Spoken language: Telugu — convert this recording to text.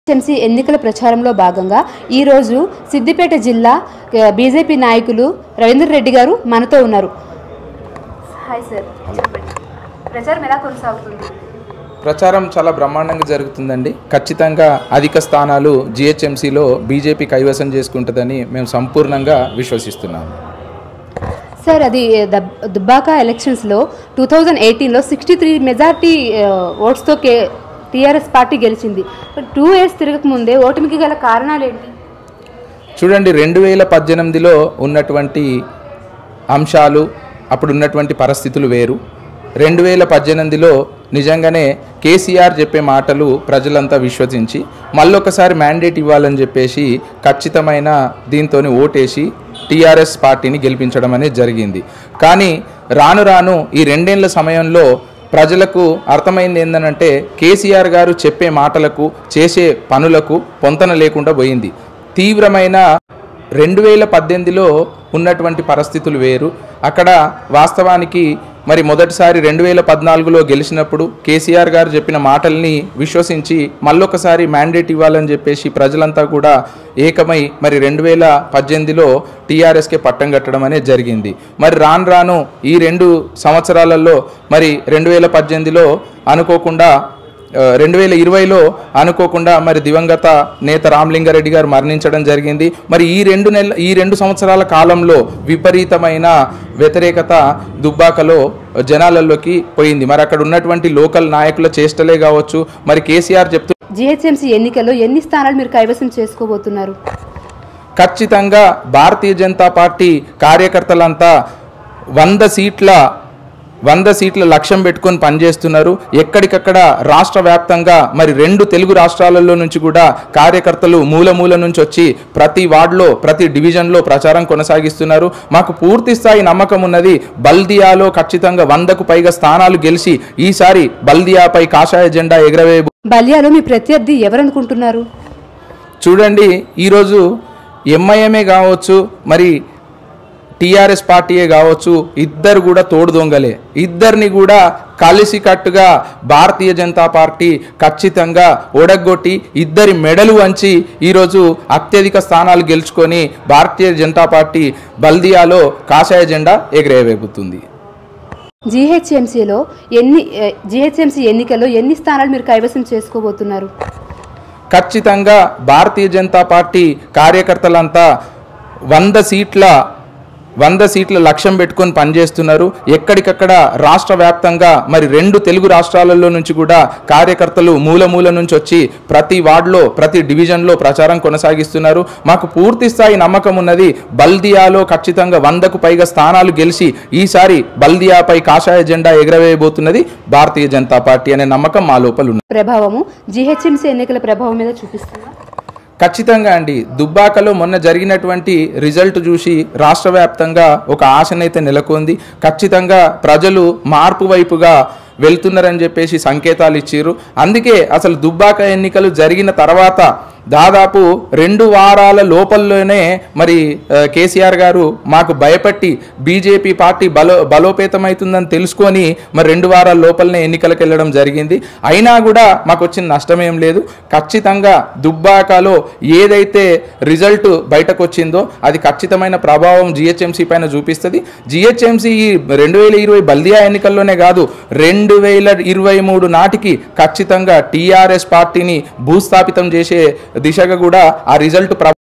జిహెచ్ఎంసీ ఎన్నికల ప్రచారంలో భాగంగా ఈరోజు సిద్దిపేట జిల్లా ఆ, బీజేపీ నాయకులు రవీంద్ర రెడ్డి గారు మనతో ఉన్నారు హాయ్ సార్ చెప్పండి ప్రచారం ఎలా కొనసాగుతుంది ప్రచారం చాలా బ్రహ్మాండంగా జరుగుతుందండి ఖచ్చితంగా అధిక స్థానాలు జిహెచ్ఎంసీలో బీజేపీ కైవసం చేసుకుంటుందని మేము సంపూర్ణంగా విశ్వసిస్తున్నాము సార్ అది దబ్- దుబ్బాక ఎలక్షన్స్లో టూ థౌజండ్ ఎయిటీన్లో సిక్స్టీ త్రీ మెజార్టీ ఓట్స్తో కే టీఆర్ఎస్ పార్టీ గెలిచింది టూ ఇయర్స్ తిరగక ముందే ఓటమికి గల కారణాలు ఏంటి చూడండి రెండు వేల పద్దెనిమిదిలో ఉన్నటువంటి అంశాలు అప్పుడు ఉన్నటువంటి పరిస్థితులు వేరు రెండు వేల పద్దెనిమిదిలో నిజంగానే కేసీఆర్ చెప్పే మాటలు ప్రజలంతా విశ్వసించి మళ్ళొకసారి మ్యాండేట్ ఇవ్వాలని చెప్పేసి ఖచ్చితమైన దీంతో ఓటేసి టీఆర్ఎస్ పార్టీని గెలిపించడం అనేది జరిగింది కానీ రాను రాను ఈ రెండేళ్ల సమయంలో ప్రజలకు అర్థమైంది ఏంటంటే కేసీఆర్ గారు చెప్పే మాటలకు చేసే పనులకు పొంతన లేకుండా పోయింది తీవ్రమైన రెండు వేల పద్దెనిమిదిలో ఉన్నటువంటి పరిస్థితులు వేరు అక్కడ వాస్తవానికి మరి మొదటిసారి రెండు వేల పద్నాలుగులో గెలిచినప్పుడు కేసీఆర్ గారు చెప్పిన మాటల్ని విశ్వసించి మళ్ళొకసారి మ్యాండేట్ ఇవ్వాలని చెప్పేసి ప్రజలంతా కూడా ఏకమై మరి రెండు వేల పద్దెనిమిదిలో టీఆర్ఎస్కే పట్టం కట్టడం అనేది జరిగింది మరి రాను రాను ఈ రెండు సంవత్సరాలలో మరి రెండు వేల పద్దెనిమిదిలో అనుకోకుండా రెండు వేల ఇరవైలో అనుకోకుండా మరి దివంగత నేత రామలింగారెడ్డి గారు మరణించడం జరిగింది మరి ఈ రెండు నెల ఈ రెండు సంవత్సరాల కాలంలో విపరీతమైన వ్యతిరేకత దుబ్బాకలో జనాలలోకి పోయింది మరి అక్కడ ఉన్నటువంటి లోకల్ నాయకుల చేష్టలే కావచ్చు మరి కేసీఆర్ చెప్తూ జిహెచ్ఎంసీ ఎన్నికల్లో ఎన్ని స్థానాలు మీరు కైవసం చేసుకోబోతున్నారు ఖచ్చితంగా భారతీయ జనతా పార్టీ కార్యకర్తలంతా వంద సీట్ల వంద సీట్ల లక్ష్యం పెట్టుకొని పనిచేస్తున్నారు ఎక్కడికక్కడ రాష్ట్ర వ్యాప్తంగా మరి రెండు తెలుగు రాష్ట్రాలలో నుంచి కూడా కార్యకర్తలు మూల మూల నుంచి వచ్చి ప్రతి వార్డులో ప్రతి డివిజన్లో ప్రచారం కొనసాగిస్తున్నారు మాకు పూర్తి స్థాయి నమ్మకం ఉన్నది బల్దియాలో ఖచ్చితంగా వందకు పైగా స్థానాలు గెలిచి ఈసారి బల్దియాపై కాషాయ జెండా ఎగరవే బలియాలో మీ ప్రత్యర్థి ఎవరనుకుంటున్నారు చూడండి ఈరోజు ఎంఐఎంఏ కావచ్చు మరి టీఆర్ఎస్ పార్టీయే కావచ్చు ఇద్దరు కూడా తోడు దొంగలే ఇద్దరిని కూడా కలిసికట్టుగా భారతీయ జనతా పార్టీ ఖచ్చితంగా ఓడగొట్టి ఇద్దరి మెడలు వంచి ఈరోజు అత్యధిక స్థానాలు గెలుచుకొని భారతీయ జనతా పార్టీ బల్దియాలో కాషాయ జెండా ఎగరేయవేగుతుంది జీహెచ్ఎంసీలో ఎన్ని జీహెచ్ఎంసీ ఎన్నికల్లో ఎన్ని స్థానాలు మీరు కైవసం చేసుకోబోతున్నారు ఖచ్చితంగా భారతీయ జనతా పార్టీ కార్యకర్తలంతా వంద సీట్ల వంద సీట్ల లక్ష్యం పెట్టుకొని పనిచేస్తున్నారు ఎక్కడికక్కడ రాష్ట్ర వ్యాప్తంగా మరి రెండు తెలుగు రాష్ట్రాలలో నుంచి కూడా కార్యకర్తలు మూల మూల నుంచి వచ్చి ప్రతి వార్డులో ప్రతి డివిజన్లో ప్రచారం కొనసాగిస్తున్నారు మాకు పూర్తి స్థాయి నమ్మకం ఉన్నది బల్దియాలో ఖచ్చితంగా వందకు పైగా స్థానాలు గెలిచి ఈసారి బల్దియాపై కాషాయ జెండా ఎగరవేయబోతున్నది భారతీయ జనతా పార్టీ అనే నమ్మకం మా లోపల ఉంది ప్రభావము జీహెచ్ఎంసీ ఎన్నికల ప్రభావం మీద చూపిస్తుందా ఖచ్చితంగా అండి దుబ్బాకలో మొన్న జరిగినటువంటి రిజల్ట్ చూసి రాష్ట్ర వ్యాప్తంగా ఒక ఆశనైతే నెలకొంది ఖచ్చితంగా ప్రజలు మార్పు వైపుగా వెళ్తున్నారని చెప్పేసి సంకేతాలు ఇచ్చారు అందుకే అసలు దుబ్బాక ఎన్నికలు జరిగిన తర్వాత దాదాపు రెండు వారాల లోపల్లోనే మరి ఆ, కేసీఆర్ గారు మాకు భయపట్టి బీజేపీ పార్టీ బలో బలోపేతమవుతుందని తెలుసుకొని మరి రెండు వారాల లోపలనే ఎన్నికలకు వెళ్ళడం జరిగింది అయినా కూడా మాకు వచ్చిన నష్టం ఏం లేదు ఖచ్చితంగా దుబ్బాకలో ఏదైతే రిజల్ట్ బయటకు వచ్చిందో అది ఖచ్చితమైన ప్రభావం జిహెచ్ఎంసీ పైన చూపిస్తుంది జిహెచ్ఎంసీ ఈ రెండు వేల ఇరవై బల్దియా ఎన్నికల్లోనే కాదు రెండు వేల ఇరవై మూడు నాటికి ఖచ్చితంగా టీఆర్ఎస్ పార్టీని భూస్థాపితం చేసే దిశగా కూడా ఆ రిజల్ట్